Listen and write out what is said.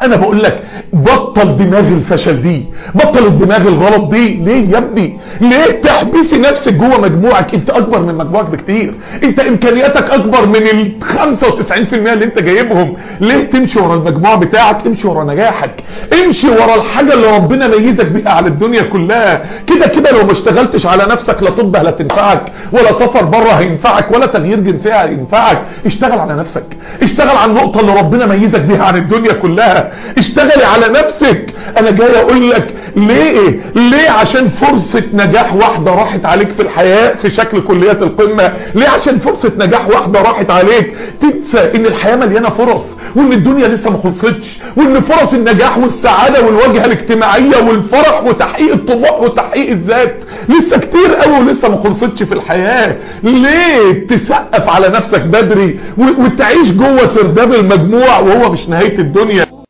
انا بقول لك بطل دماغ الفشل دي بطل الدماغ الغلط دي ليه يا ابني ليه تحبسي نفسك جوه مجموعك انت اكبر من مجموعك بكتير انت امكانياتك اكبر من ال 95% اللي انت جايبهم ليه تمشي ورا المجموعه بتاعك امشي ورا نجاحك امشي ورا الحاجه اللي ربنا ميزك بيها على الدنيا كلها كده كده لو ما اشتغلتش على نفسك لا طب لا تنفعك ولا سفر بره هينفعك ولا تغيير جنسي هينفعك اشتغل على نفسك اشتغل على النقطه اللي ربنا ميزك بيها عن الدنيا كلها اشتغلي على نفسك انا جاي اقول لك ليه ليه عشان فرصه نجاح واحده راحت عليك في الحياه في شكل كليات القمه ليه عشان فرصه نجاح واحده راحت عليك تنسى ان الحياه مليانه فرص وان الدنيا لسه ما خلصتش وان فرص النجاح والسعاده والواجهه الاجتماعيه والفرح وتحقيق الطموح وتحقيق الذات لسه كتير قوي ولسه ما خلصتش في الحياه ليه تسقف على نفسك بدري و- وتعيش جوه سرداب المجموع وهو مش نهايه الدنيا